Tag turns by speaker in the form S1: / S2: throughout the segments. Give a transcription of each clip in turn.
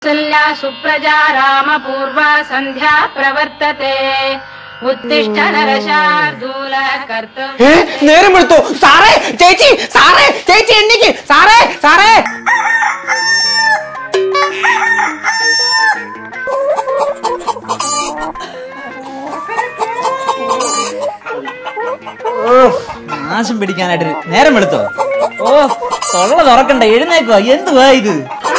S1: कौसल्या सुप्रजा रामपूर्वा सन्ध्या प्रवर्तते उत्तिष्ठ नरशार्दूल कर्तव्य
S2: ഏ നേരം എടുത്തു സാറേ ചേച്ചി സാറേ ചേച്ചി എണ്ണിക്ക് സാറേ സാറേ
S3: നാശം പിടിക്കാനായിട്ട് നേരം വെളുത്തോ ഓ തൊള്ള തുറക്കണ്ട എഴുന്നേക്കോ എന്തുവാ ഇത്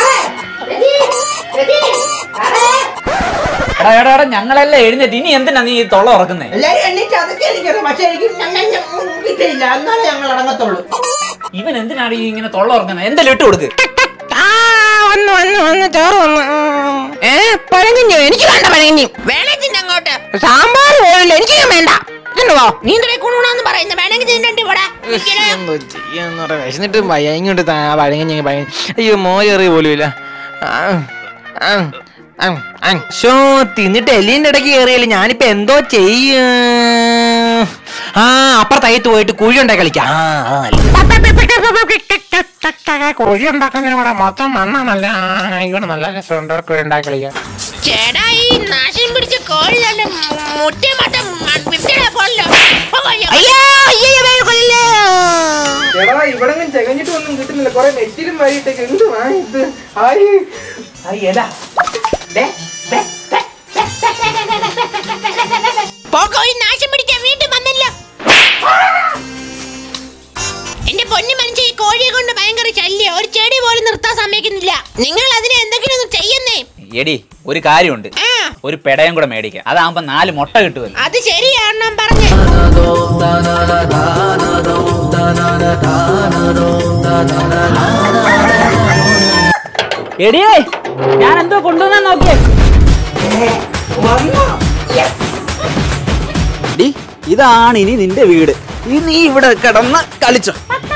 S3: എടാ എടാ എടാ ഞങ്ങളെല്ലാം എഴുന്നേറ്റ് ഇനി എന്തിനാ നീ ഈ തൊള്ള തുറക്കുന്നേ
S2: എല്ലാരും എണ്ണിച്ച് അതൊക്കെ എനിക്കറിയാം പക്ഷെ എനിക്ക് ഞങ്ങൾ കിട്ടിയില്ല എന്നാലേ ഞങ്ങൾ അടങ്ങത്തുള്ളൂ
S3: ഇവൻ എന്തിനാണ് ഈ ഇങ്ങനെ തൊള്ള തുറക്കുന്നത് എന്തെങ്കിലും ഇട്ട് കൊടുക്ക്
S2: വന്നു വന്നു വന്നു ചോറ് വന്നു ഏ പഴങ്ങഞ്ഞു എനിക്ക് വേണ്ട പഴങ്ങഞ്ഞി
S4: വേണേച്ചിന്റെ അങ്ങോട്ട്
S2: സാമ്പാർ പോലില്ല എനിക്ക് വേണ്ട തിന്നുവോ
S4: നീ എന്തിനാ കുണുണാന്ന് പറയുന്നത് വേണമെങ്കിൽ തിന്നണ്ടി ഇവിടെ
S2: എന്തോ ചെയ്യാന്ന് പറയാ വിശന്നിട്ട് വയ്യ ഇങ്ങോട്ട് താ പഴങ്ങഞ്ഞ പഴങ്ങ അയ്യോ മോയറി പോലും ഇല്ല ആ, ആ, ആ, ആ. ശോ തിന്നിട്ട് എല്ലിന്റെ ഇടയ്ക്ക് കയറിയല്ലേ ഞാനിപ്പോ എന്തോ ചെയ്യും ആ അപ്പുറത്തയ്യത്ത് പോയിട്ട് കുഴി ഉണ്ടായി കളിക്കാം ആ, ആ, നല്ല.
S5: കോഴി ഉണ്ടാക്കുന്നതിന് ഇവിടെ മൊത്തം മണ്ണാണല്ലേ ആ, ഇവിടെ നല്ല രസമുണ്ട് കോഴി ഉണ്ടാക്കി കളിക്കാൻ
S4: ചേടാ ഈ നാശം പിടിച്ച കോഴി തന്നെ മുറ്റ മട്ടം വിട്ടിടാ പോലല്ലോ
S2: അയ്യോ അയ്യോ വേഗം കൊല്ലല്ലേ.
S6: എടാ ഇവിടെ ചെകഞ്ഞിട്ട് ഒന്നും കിട്ടുന്നില്ല കൊറേ നെറ്റിലും വരിയിട്ടേക്ക് എന്തുവാ ഇത് ആയി
S4: കോഴി നാശം പിടിക്കാൻ വീണ്ടും വന്നല്ലോ എന്റെ പൊന്നു മനുഷ്യ ഈ കോഴിയെ കൊണ്ട് ഭയങ്കര ശല്യം ഒരു ചെടി പോലും നിർത്താൻ സമ്മതിക്കുന്നില്ല നിങ്ങൾ അതിനെ എന്തെങ്കിലും ഒന്ന് ചെയ്യുന്നേ
S3: എടി ഒരു കാര്യമുണ്ട്
S4: ആ
S3: ഒരു പെടയും കൂടെ മേടിക്കാം അതാകുമ്പോ നാല് മുട്ട കിട്ടുമല്ലോ
S4: അത് ശരിയാണെന്നാ പറഞ്ഞേ
S3: എടിയേ ഞാൻ എന്തോ കൊണ്ടുവന്നാ നോക്കിയേ ഡി, ഇതാണ് ഇനി നിന്റെ വീട് ഇനി നീ ഇവിടെ കിടന്ന് കളിച്ചോ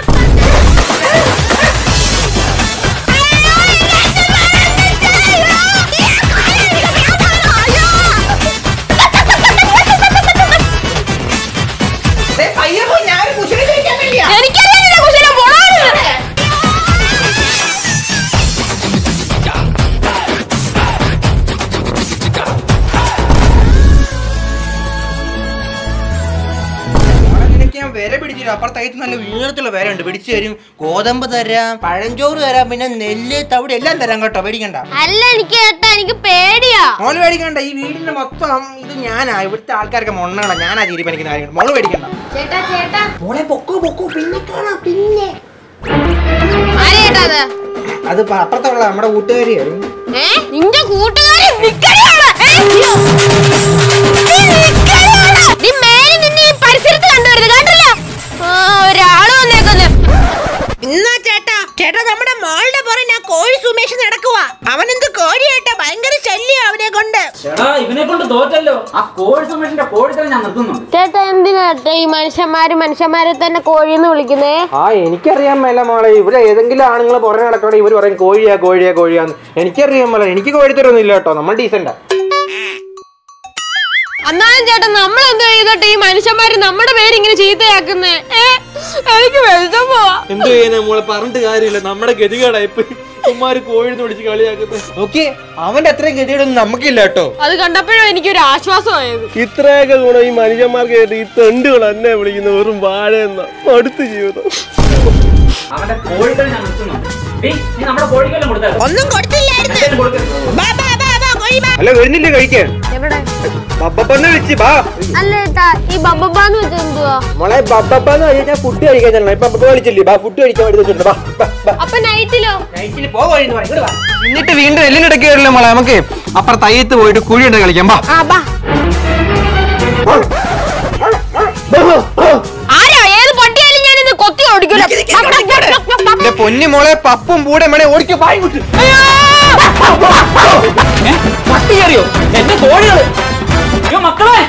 S2: ദേ, പയ്യെ പോ, ഞാനൊരു കുശലം ചോദിക്കാൻ വേണ്ടിയാ.
S6: അവിടെ നിനക്ക് ഞാൻ വിര പിടിച്ചില്ല അപ്പുറത്തായിട്ട് നല്ല ഉയരത്തുള്ള വിര ഉണ്ട് പിടിച്ചു തരും ഗോതമ്പ് തരാം പഴഞ്ചോറ് തരാം പിന്നെ നെല്ല് തവിട് എല്ലാം തരാം കേട്ടോ പേടിക്കണ്ട
S7: അല്ല എനിക്ക് കേട്ടാ എനിക്ക് പേടിയാ
S6: മോള് പേടിക്കണ്ട ഈ വീടിന്റെ മൊത്തം ഇത് ഞാനാ ഇവിടുത്തെ ആൾക്കാരൊക്കെ മൊണ്ണകളാ ഞാനാ തീരുമാനിക്കുന്ന കാര്യങ്ങൾ മോള് പേടിക്കണ്ട
S7: ചേട്ടാ ചേട്ടാ
S6: മോളെ പൊക്കോ പൊക്കോ പിന്നെ കാണാം പിന്നെ
S7: ആര് ചേട്ടാ അത്
S6: അത് ഇപ്പൊ അപ്പുറത്തുള്ള നമ്മുടെ കൂട്ടുകാരിയായിരുന്നു
S7: ഏ നിന്റെ കൂട്ടുകാരൻ വിക്കടിയാണ് ഏ? നീ വിക്കടിയാണ്. നീ മേലിൽ നിന്ന് ഈ പരിസരത്ത് കണ്ടുവരുന്നത് കണ്ടില്ല ആ ഒരാള് വന്നേക്കുന്നു
S4: ഇന്നാ ചേട്ടാ ചേട്ടാ നമ്മുടെ മോളുടെ പുറകെ ആ കോഴി സുമേഷ് നടക്കുവാ അവനെന്ത് കോഴി ചേട്ടാ ഭയങ്കര ശല്യം അവനെ കൊണ്ട്
S3: ചേട്ടാ ഇവനെ കൊണ്ട് തോറ്റല്ലോ ആ കോഴി സുമേഷിന്റെ കോഴിത്തരം ഞാൻ നിർത്തുന്നുണ്ട്
S7: ചേട്ടാ എന്തിനാ ചേട്ടാ ഈ മനുഷ്യന്മാര് മനുഷ്യന്മാരെ തന്നെ കോഴിന്ന് വിളിക്കുന്നേ
S6: ആ എനിക്കറിയാൻ മേല മോളെ ഇവിടെ ഏതെങ്കിലും ആണുങ്ങൾ പുറമെ നടക്കണേ ഇവർ പറയും കോഴിയാ കോഴിയാ കോഴിയാന്ന് എനിക്കറിയാൻ മേല എനിക്ക് കോഴിത്തരൊന്നും ഇല്ല കേട്ടോ നമ്മൾ ഡീസന്റാ
S7: എന്നാലും ചേട്ടാ നമ്മൾ എന്ത് ചെയ്തിട്ട് ഈ മനുഷ്യന്മാര് നമ്മുടെ പേര് ഇങ്ങനെ ചീത്തയാക്കുന്നേ ഏ എനിക്ക് വെളുത്തം പോവാ
S8: എന്ത് ചെയ്യാനാ മോളെ പറഞ്ഞിട്ട് കാര്യമില്ല നമ്മുടെ ഗതികേടായിപ്പ് ഉമ്മാര് കോഴിന്ന് വിളിച്ച് കളിയാക്കുന്നത്
S6: ഓക്കെ അവന്റെ അത്രയും ഗതിയോടൊന്നും നമുക്കില്ല കേട്ടോ
S7: അത് കണ്ടപ്പോഴും എനിക്കൊരു ആശ്വാസമായത്
S8: ഇത്രയൊക്കെ ഗുണം ഈ മനുഷ്യന്മാർക്ക് കേട്ട് ഈ തെണ്ടുകൾ എന്നെ വിളിക്കുന്ന വെറും വാഴ എന്ന അടുത്ത ജീവിതം
S3: അവന്റെ കോഴിത്തരം ഞാൻ നിർത്തുന്നുണ്ട് ഡി, നീ നമ്മുടെ കോഴിക്കെല്ലാം കൊടുത്തായിരുന്നു
S4: ഒന്നും കൊടുത്തില്ലായിരുന്നു ബാ, ബാ, ബാ, ബാ, കോഴി ബാ.
S6: അല്ല വരുന്നില്ലേ കഴിക്കാൻ
S7: എവിടെ
S6: ബബ്ബന്ന് വിളിച്ച് ബാ
S7: അല്ല ചേട്ടാ ഈ ബബ്ബാന്ന് വെച്ചാൽ എന്തുവാ
S6: മോളെ ബബ്ബന്ന് കഴിഞ്ഞാൽ ഫുഡ് കഴിക്കാൻ ചെല്ലണം ഇപ്പൊ ബബ്ബ വിളിച്ചില്ലേ ബാ ഫുഡ് കഴിക്കാൻ വേണ്ടി വെച്ചിട്ടുണ്ട് ബാ ബാ, ബാ
S7: അപ്പൊ നൈറ്റിലോ
S6: നൈറ്റിൽ പോവാ എന്നിട്ട് വീണ്ടും എല്ലിനിടയ്ക്ക് കയറില്ല മോളെ നമുക്ക് അപ്പുറത്ത് അയ്യത്ത് പോയിട്ട് കുഴി ഉണ്ട് കളിക്കാം ബാ
S7: ആ ബാ ആരാ ഏത് പട്ടിയായാലും ഞാൻ ഇന്ന് കൊത്തി ഓടിക്കൂല
S6: എന്റെ പൊന്നു മോളെ പപ്പും പൂടെ മണി ഓടിക്കോ പായി വിട്ട്
S3: ഏ? പട്ടി കയറിയോ എന്റെ കോഴികള് അയ്യോ മക്കളെ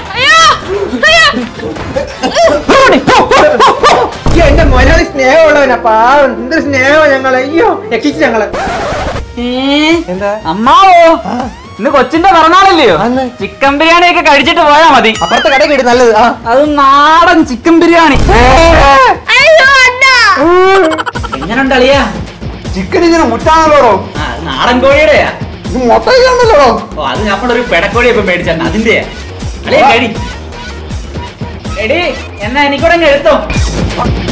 S6: അയ്യോ, എന്റെ മലയാളി സ്നേഹമുള്ളവനാ പാവം എന്തൊരു സ്നേഹം ഞങ്ങളെ അയ്യോ രക്ഷിച്ചു ഞങ്ങളെ എന്താ
S3: അമ്മാവോ ഇന്ന് കൊച്ചിന്റെ പിറന്നാളല്ലയോ ചിക്കൻ ബിരിയാണി ഒക്കെ കഴിച്ചിട്ട് പോയാ മതി
S6: അപ്പുറത്തെ കട കേട്ട് നല്ലത് ആ
S3: അത് നാടൻ ചിക്കൻ ബിരിയാണി
S7: അയ്യോ അണ്ണാ
S3: എങ്ങനെയുണ്ട് അളിയാ
S6: ചിക്കൻ ഇങ്ങനെ മുറ്റാണല്ലോടോ
S3: ആ, അത് നാടൻ കോഴിയുടെയാ
S8: മൊത്തമാണല്ലോ
S3: ഓ അത് നമ്മളൊരു പെടക്കോഴി ഇപ്പൊ മേടിച്ചാണ് അതിന്റെ അല്ലേ കടി എടി എന്നാ എനിക്കൂടെ അങ്ങ് എടുത്തോ